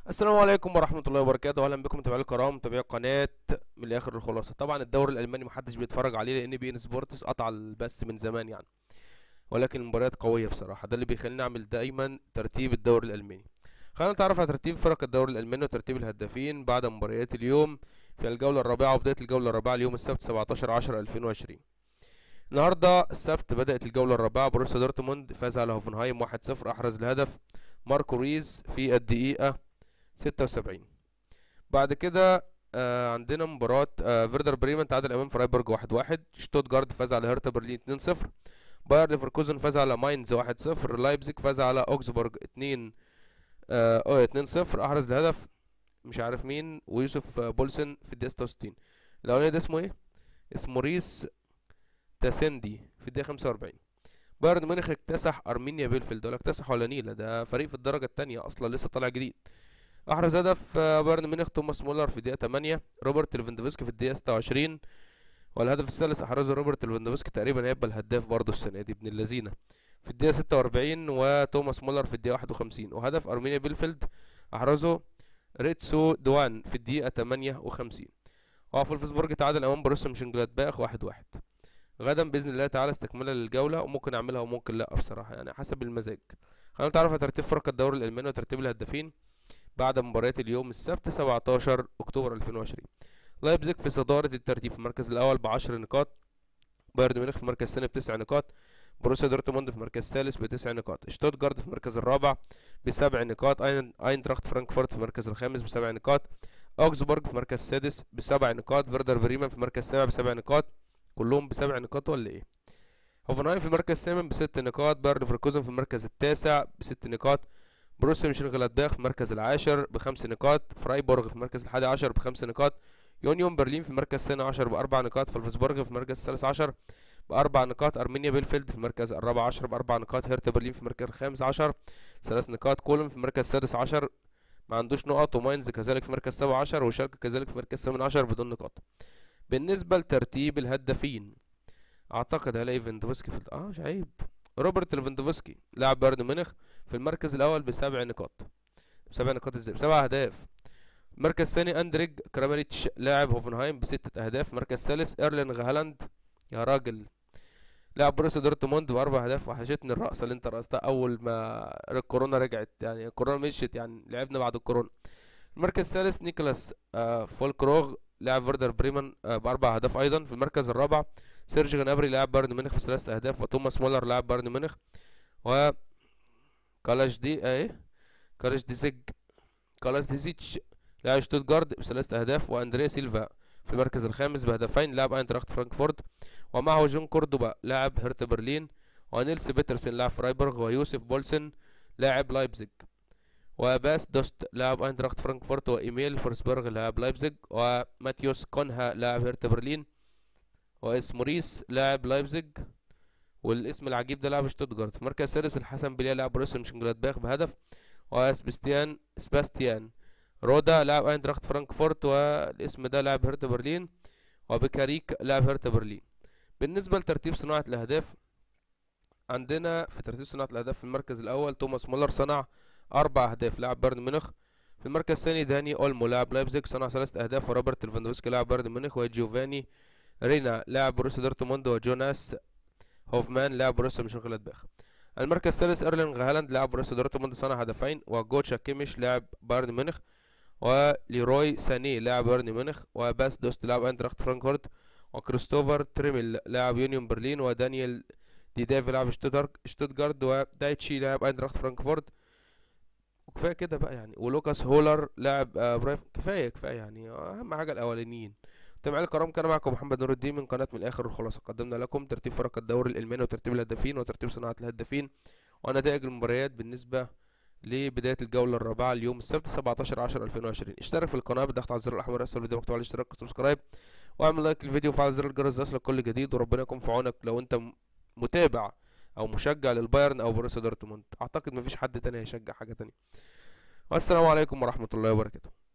السلام عليكم ورحمة الله وبركاته أهلا بكم متابعي الكرام متابعي قناة من الآخر الخلاصة طبعا الدوري الألماني محدش بيتفرج عليه لأن بي إن سبورتس قطع البث من زمان يعني ولكن المباريات قوية بصراحة ده اللي بيخليني أعمل دايما ترتيب الدوري الألماني خلينا نتعرف على ترتيب فرق الدوري الألماني وترتيب الهدافين بعد مباريات اليوم في الجولة الرابعة وبداية الجولة الرابعة اليوم السبت 17 10 2020 النهاردة السبت بدأت الجولة الرابعة بروسيا دورتموند فاز على هوفنهايم 1-0 أحرز الهدف ماركو ريز في الدقيقة ستة وسبعين بعد كده آه عندنا مباراة آه فيردر بريمن تعادل أمام فرايبورج واحد واحد شتوتجارد فاز على هرتا برلين اتنين صفر باير ليفركوزن فاز على ماينز واحد صفر لايبزيج فاز على أوكسبورج اتنين اه آه، اتنين صفر أحرز الهدف مش عارف مين ويوسف آه، بولسن في الدقيقة ستة وستين الأولاني ده اسمه ايه؟ اسمه ريس تاسندي في الدقيقة خمسة وأربعين بايرن ميونخ اكتسح أرمينيا بيلفيلد ولا اكتسح ولا نيلة ده فريق في الدرجة التانية أصلا لسه طالع جديد احرز هدف آه، بايرن ميونخ توماس مولر في الدقيقه 8 روبرت ليفاندوفسكي في الدقيقه 26 والهدف الثالث احرزه روبرت ليفاندوفسكي تقريبا هيبقى الهداف برضه السنه دي ابن اللذينه في الدقيقه 46 وتوماس مولر في الدقيقه 51 وهدف ارمينيا بيلفيلد احرزه ريتسو دوان في الدقيقه 58 وفولفسبورج تعادل امام بروسيا مشنجلادباخ 1 1 غدا باذن الله تعالى استكمالا للجوله وممكن اعملها وممكن لا بصراحه يعني حسب المزاج خلينا نتعرف على ترتيب فرق الدوري الالماني وترتيب الهدافين بعد مباريات اليوم السبت 17 اكتوبر 2020 لايبزيج في صدارة الترتيب في المركز الاول بعشر نقاط بايرن ميونخ في المركز الثاني بتسع نقاط بروسيا دورتموند في المركز الثالث بتسع نقاط شتوتجارت في المركز الرابع بسبع نقاط أين اينتراخت فرانكفورت في المركز الخامس بسبع نقاط اوكسبورج في المركز السادس بسبع نقاط فيردر بريمان في المركز السابع بسبع نقاط كلهم بسبع نقاط ولا ايه هوفنهايم في المركز الثامن بست نقاط بايرن ليفركوزن في المركز التاسع بست نقاط بروسيا مونشنجلادباخ في المركز العاشر بخمس نقاط فرايبورغ في المركز الحادي عشر بخمس نقاط يونيون برلين في المركز الثاني عشر بأربع نقاط فولفسبورغ في المركز الثالث عشر بأربع نقاط أرمينيا بيلفيلد في المركز الرابع عشر بأربع نقاط هيرتا برلين في المركز الخامس عشر ثلاث نقاط كولن في المركز السادس عشر ما عندوش نقط وماينز كذلك في المركز السابع عشر وشالكة كذلك في المركز الثامن عشر بدون نقاط بالنسبة لترتيب الهدافين أعتقد هلاقي فيندوفسكي في الت- اه مش عيب روبرت ليفاندوفسكي لاعب بايرن ميونخ في المركز الاول بسبع نقاط بسبع نقاط ازاي بسبع اهداف المركز الثاني اندريج كراماريتش لاعب هوفنهايم بستة اهداف المركز الثالث ايرلين هالاند يا راجل لاعب بروسيا دورتموند باربع اهداف وحشتني الرقصه اللي انت رقصتها اول ما الكورونا رجعت يعني الكورونا مشيت يعني لعبنا بعد الكورونا المركز الثالث نيكولاس آه فولكروغ لاعب فيردر بريمان آه باربع اهداف ايضا في المركز الرابع سيرج غنابري لاعب بايرن ميونخ بثلاث اهداف وتوماس مولر لاعب بايرن ميونخ و كالاش دي ايه كالاش ديزيج كالاش ديزيتش لاعب شتوتجارد بثلاث اهداف واندريا سيلفا في المركز الخامس بهدفين لاعب اينتراخت فرانكفورت ومعه جون كوردوبا لاعب هرتا برلين ونيلس بيترسن لاعب فرايبورغ ويوسف بولسن لاعب لايبزيج وباس دوست لاعب اينتراخت فرانكفورت وايميل فورسبرغ لاعب لايبزيج وماتيوس كونها لاعب هرتا برلين واسمه ريس لاعب لايبزيج والاسم العجيب ده لاعب شتوتجارت في المركز السادس الحسن بليا لاعب بروسيا مشنجلادباخ بهدف وسباستيان سباستيان رودا لاعب ايندراخت فرانكفورت والاسم ده لاعب هرتا برلين وبكاريك لاعب هرتا برلين بالنسبة لترتيب صناعة الأهداف عندنا في ترتيب صناعة الأهداف في المركز الأول توماس مولر صنع أربع أهداف لاعب بايرن ميونخ في المركز الثاني داني أولمو لاعب لايبزيج صنع ثلاث أهداف وروبرت ليفاندوفسكي لاعب بايرن ميونخ وجيوفاني رينا لاعب بروسيا دورتموند وجوناس هوفمان لاعب بروسيا مونشنجلادباخ المركز الثالث ايرلينغ هالاند لاعب بروسيا دورتموند صنع هدفين وجوتشا كيميش لاعب بايرن ميونخ وليروي ساني لاعب بايرن ميونخ وباس دوست لاعب اينتراخت فرانكفورت وكريستوفر تريمل لاعب يونيون برلين ودانيال دي دافي لاعب شتوتر- شتوتجارد ودايتشي لاعب اينتراخت فرانكفورت وكفايه كده بقى يعني ولوكاس هولر لاعب آه برايف كفايه كفايه يعني اهم حاجه الاولانيين متابعينا الكرام كان معكم محمد نور الدين من قناة من الآخر الخلاصة قدمنا لكم ترتيب فرق الدوري الألماني وترتيب الهدافين وترتيب صناعة الهدافين ونتائج المباريات بالنسبة لبداية الجولة الرابعة اليوم السبت 17 10 2020 اشترك في القناة بالضغط على الزر الأحمر أسفل الفيديو مكتوب على الاشتراك وسبسكرايب واعمل لايك للفيديو وفعل زر الجرس ليصلك كل جديد وربنا يكون في عونك لو أنت م- متابع أو مشجع للبايرن أو بروسيا دورتموند أعتقد مفيش حد تاني هيشجع حاجة تانية والسلام عليكم ورحمة الله وبركاته